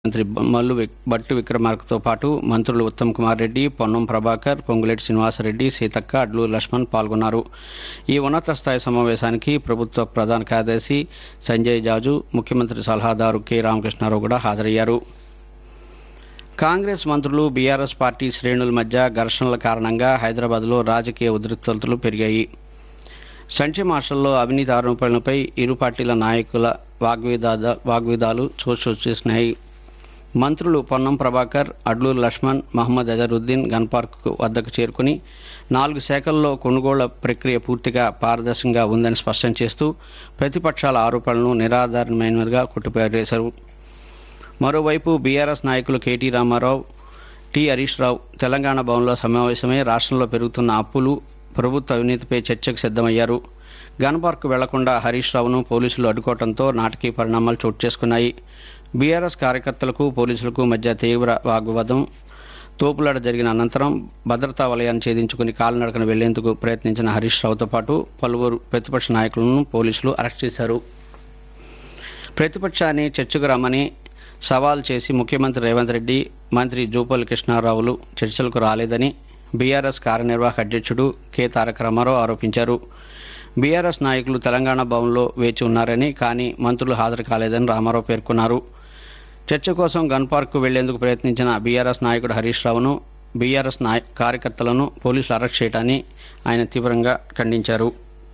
మంత్రి మల్లు విక్- బట్టు విక్రమార్కతో పాటు మంత్రులు ఉత్తమ్ కుమార్ రెడ్డి పొన్నం ప్రభాకర్ పొంగులేటి శ్రీనివాసరెడ్డి సీతక్క అడ్లూరు లక్ష్మణ్ పాల్గొన్నారు ఈ ఉన్నత స్థాయి సమావేశానికి ప్రభుత్వ ప్రధాన కార్యదర్శి సంజయ్ జాజు ముఖ్యమంత్రి సలహాదారు కె రామకృష్ణారావు కూడా హాజరయ్యారు కాంగ్రెస్ మంత్రులు బీఆర్ఎస్ పార్టీ శ్రేణుల మధ్య ఘర్షణల కారణంగా హైదరాబాద్లో రాజకీయ ఉద్రిక్తతలు పెరిగాయి సంచి మార్షల్లో అవినీతి ఆరోపణలపై ఇరు పార్టీల నాయకుల వాగ్వివాద వాగ్విదాలు చోటు చేసినాయి మంత్రులు పొన్నం ప్రభాకర్ అడ్లూరు లక్ష్మణ్ మహమ్మద్ అజరుద్దీన్ గన్ పార్క్ వద్దకు చేరుకుని నాలుగు శాఖల్లో కొనుగోళ్ల ప్రక్రియ పూర్తిగా పారదర్శకంగా ఉందని స్పష్టం చేస్తూ ప్రతిపక్షాల ఆరోపణలను నిరాధారమైనవిగా కొట్టిపారేశారు మరోవైపు బీఆర్ఎస్ నాయకులు కేటీ రామారావు టి హరీష్ రావు తెలంగాణ భవన్లో సమావేశమై రాష్ట్రంలో పెరుగుతున్న అప్పులు ప్రభుత్వ అవినీతిపై చర్చకు సిద్దమయ్యారు గన్ పార్క్ వెళ్లకుండా హరీష్ రావును పోలీసులు అడ్డుకోవడంతో నాటకీయ పరిణామాలు చోటు చేసుకున్నాయి బీఆర్ఎస్ కార్యకర్తలకు పోలీసులకు మధ్య తీవ్ర వాగ్వాదం తోపులాట జరిగిన అనంతరం భద్రతా వలయాన్ని ఛేదించుకుని కాలినడకన వెళ్లేందుకు ప్రయత్నించిన హరీష్ రావుతో పాటు పలువురు ప్రతిపక్ష నాయకులను పోలీసులు అరెస్ట్ చేశారు ప్రతిపక్షాన్ని చర్చకు రమ్మని సవాల్ చేసి ముఖ్యమంత్రి రేవంత్ రెడ్డి మంత్రి జూపల్లి కృష్ణారావులు చర్చలకు రాలేదని బీఆర్ఎస్ కార్యనిర్వాహక అధ్యక్షుడు కె తారక రామారావు ఆరోపించారు బీఆర్ఎస్ నాయకులు తెలంగాణ భవన్లో వేచి ఉన్నారని కానీ మంత్రులు హాజరు కాలేదని రామారావు పేర్కొన్నారు చర్చ కోసం గన్ పార్క్ వెళ్లేందుకు ప్రయత్నించిన బీఆర్ఎస్ నాయకుడు హరీష్ రావును బీఆర్ఎస్ నాయ కార్యకర్తలను పోలీసులు అరెస్ట్ చేయడాన్ని ఆయన తీవ్రంగా ఖండించారు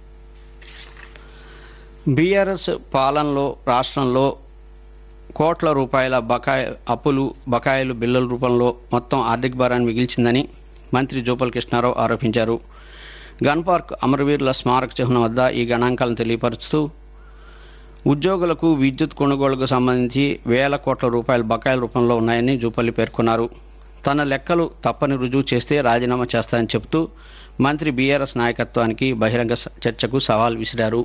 బీఆర్ఎస్ పాలనలో రాష్ట్రంలో కోట్ల రూపాయల బకాయి అప్పులు బకాయిలు బిల్లుల రూపంలో మొత్తం ఆర్థిక భారాన్ని మిగిల్చిందని మంత్రి జూపల్ కృష్ణారావు ఆరోపించారు గన్ పార్క్ అమరవీరుల స్మారక చిహ్నం వద్ద ఈ గణాంకాలను తెలియపరుస్తూ ఉద్యోగులకు విద్యుత్ కొనుగోలుకు సంబంధించి వేల కోట్ల రూపాయల బకాయిల రూపంలో ఉన్నాయని జూపల్లి పేర్కొన్నారు తన లెక్కలు తప్పని రుజువు చేస్తే రాజీనామా చేస్తానని చెబుతూ మంత్రి బీఆర్ఎస్ నాయకత్వానికి బహిరంగ స- చర్చకు సవాల్ విసిరారు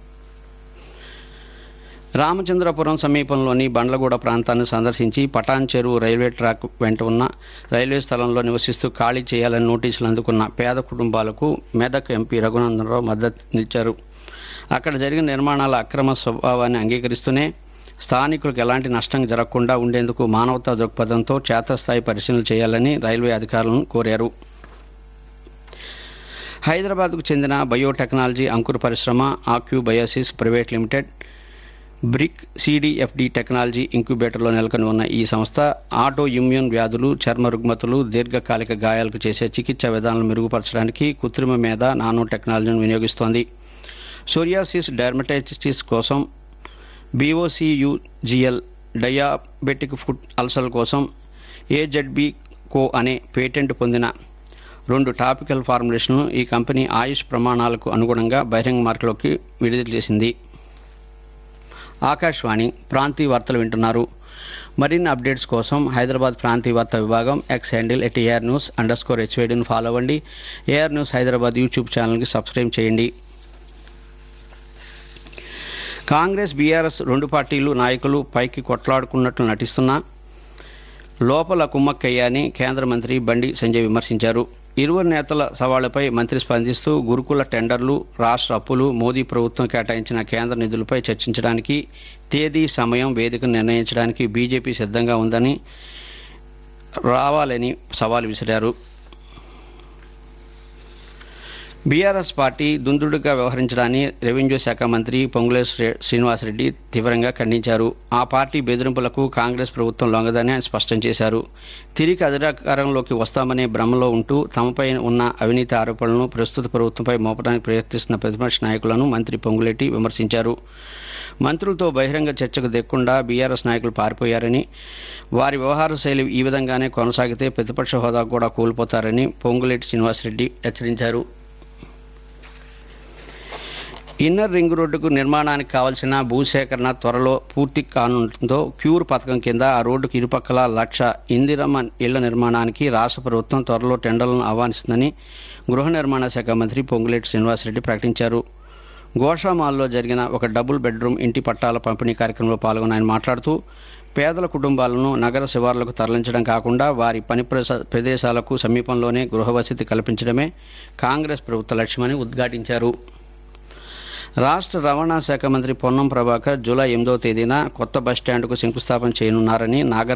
రామచంద్రపురం సమీపంలోని బండ్లగూడ ప్రాంతాన్ని సందర్శించి పటాన్ చెరువు రైల్వే ట్రాక్ వెంట ఉన్న రైల్వే స్థలంలో నివసిస్తూ ఖాళీ చేయాలని నోటీసులు అందుకున్న పేద కుటుంబాలకు మెదక్ ఎంపీ రఘునందనరావు మద్దతు నిలిచారు అక్కడ జరిగిన నిర్మాణాల అక్రమ స్వభావాన్ని అంగీకరిస్తూనే స్థానికులకు ఎలాంటి నష్టం జరగకుండా ఉండేందుకు మానవతా దృక్పథంతో క్షేత్రస్థాయి పరిశీలన చేయాలని రైల్వే అధికారులను కోరారు హైదరాబాద్కు చెందిన బయోటెక్నాలజీ అంకుర పరిశ్రమ Aqu Biosis private limited BRIC CDFD technology ఇంక్యుబేటర్లో నెలకొని ఉన్న ఈ సంస్థ ఆటో ఇమ్యూన్ వ్యాధులు చర్మ రుగ్మతలు దీర్ఘకాలిక గాయాలకు చేసే చికిత్స విధానాలను మెరుగుపరచడానికి కృత్రిమ మీద నానో టెక్నాలజీని వినియోగిస్తోంది సోరియాసిస్ డెర్మటైటిస్ కోసం బీఓసియుజిఎల్ డయాబెటిక్ ఫుడ్ అల్సర్ కోసం ఏజెడ్బి కో అనే పేటెంట్ పొందిన రెండు టాపికల్ ఫార్ములేషన్ను ఈ కంపెనీ ఆయుష్ ప్రమాణాలకు అనుగుణంగా బహిరంగ మార్కెట్లోకి విడుదల చేసింది ఆకాశవాణి ప్రాంతీయ వార్తలు వింటున్నారు మరిన్ని అప్డేట్స్ కోసం హైదరాబాద్ ప్రాంతీయ వార్తా విభాగం X handle at AR news underscore స్కోర్ హెచ్వేడిని ఫాలో అవ్వండి ఏఆర్ న్యూస్ హైదరాబాద్ యూట్యూబ్ ఛానల్కి సబ్స్క్రైబ్ చేయండి కాంగ్రెస్ బీఆర్ఎస్ రెండు పార్టీలు నాయకులు పైకి కొట్లాడుకున్నట్లు నటిస్తున్నా లోపల కుమ్మక్కయ్యాని కేంద్ర మంత్రి బండి సంజయ్ విమర్శించారు ఇరువురు నేతల సవాళ్లపై మంత్రి స్పందిస్తూ గురుకుల టెండర్లు రాష్ట్ర అప్పులు మోదీ ప్రభుత్వం కేటాయించిన కేంద్ర నిధులపై చర్చించడానికి తేదీ సమయం వేదికను నిర్ణయించడానికి బీజేపీ సిద్ధంగా ఉందని రావాలని సవాల్ విసిరారు బీఆర్ఎస్ పార్టీ దుందుడుగా వ్యవహరించడాన్ని రెవెన్యూ శాఖ మంత్రి పొంగులే శ్రీ- శ్రీనివాసరెడ్డి తీవ్రంగా ఖండించారు ఆ పార్టీ బెదిరింపులకు కాంగ్రెస్ ప్రభుత్వం లొంగదని ఆయన స్పష్టం చేశారు తిరిగి అధికారంలోకి వస్తామనే భ్రమలో ఉంటూ తమపై ఉన్న అవినీతి ఆరోపణలను ప్రస్తుత ప్రభుత్వంపై మోపడానికి ప్రయత్నిస్తున్న ప్రతిపక్ష నాయకులను మంత్రి పొంగులేటి విమర్శించారు మంత్రులతో బహిరంగ చర్చకు దిక్కుండా బీఆర్ఎస్ నాయకులు పారిపోయారని వారి వ్యవహార శైలి ఈ విధంగానే కొనసాగితే ప్రతిపక్ష హోదా కూడా కోల్పోతారని పొంగులేటి శ్రీనివాసరెడ్డి హెచ్చరించారు ఇన్నర్ రింగ్ రోడ్డుకు నిర్మాణానికి కావలసిన భూసేకరణ త్వరలో పూర్తి కానుండటంతో క్యూర్ పథకం కింద ఆ రోడ్డుకు ఇరుపక్కల లక్ష ఇందిరమ్మ ఇళ్ల నిర్మాణానికి రాష్ట్ర ప్రభుత్వం త్వరలో టెండర్లను ఆహ్వానిస్తుందని గృహ నిర్మాణ శాఖ మంత్రి పొంగులేటి శ్రీనివాసరెడ్డి ప్రకటించారు గోషామాల్లో జరిగిన ఒక డబుల్ బెడ్రూమ్ ఇంటి పట్టాల పంపిణీ కార్యక్రమంలో పాల్గొన్న ఆయన మాట్లాడుతూ పేదల కుటుంబాలను నగర శివార్లకు తరలించడం కాకుండా వారి పని ప్రస- ప్రదేశాలకు సమీపంలోనే గృహ వసతి కల్పించడమే కాంగ్రెస్ ప్రభుత్వ లక్ష్యమని ఉద్ఘాటించారు రాష్ట్ర రవాణా శాఖ మంత్రి పొన్నం ప్రభాకర్ జూలై ఎనిమిదవ తేదీన కొత్త బస్టాండ్కు శంకుస్థాపన చేయనున్నారని నాగర్